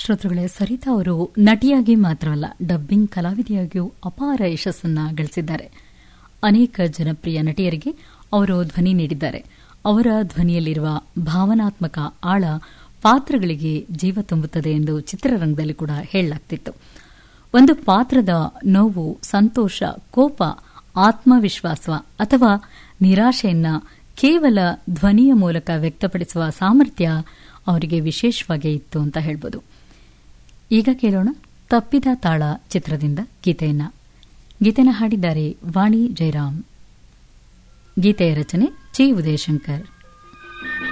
ಶ್ರೋತೃಗಳೇ ಸರಿತಾ ಅವರು ನಟಿಯಾಗಿ ಮಾತ್ರವಲ್ಲ ಡಬ್ಬಿಂಗ್ ಕಲಾವಿದೆಯಾಗಿಯೂ ಅಪಾರ ಯಶಸ್ಸನ್ನ ಗಳಿಸಿದ್ದಾರೆ ಅನೇಕ ಜನಪ್ರಿಯ ನಟಿಯರಿಗೆ ಅವರು ಧ್ವನಿ ನೀಡಿದ್ದಾರೆ ಅವರ ಧ್ವನಿಯಲ್ಲಿರುವ ಭಾವನಾತ್ಮಕ ಆಳ ಪಾತ್ರಗಳಿಗೆ ಜೀವ ತುಂಬುತ್ತದೆ ಎಂದು ಚಿತ್ರರಂಗದಲ್ಲಿ ಕೂಡ ಹೇಳಲಾಗ್ತಿತ್ತು ಒಂದು ಪಾತ್ರದ ನೋವು ಸಂತೋಷ ಕೋಪ ಆತ್ಮವಿಶ್ವಾಸ ಅಥವಾ ನಿರಾಶೆಯನ್ನ ಕೇವಲ ಧ್ವನಿಯ ಮೂಲಕ ವ್ಯಕ್ತಪಡಿಸುವ ಸಾಮರ್ಥ್ಯ ಅವರಿಗೆ ವಿಶೇಷವಾಗಿ ಇತ್ತು ಅಂತ ಹೇಳ್ಬೋದು ಈಗ ಕೇಳೋಣ ತಪ್ಪಿದ ತಾಳ ಚಿತ್ರದಿಂದ ಗೀತೆಯನ್ನ ಗೀತೆನ ಹಾಡಿದ್ದಾರೆ ವಾಣಿ ಜಯರಾಮ್ ಗೀತೆಯ ರಚನೆ ಚಿ ಉದಯಶಂಕರ್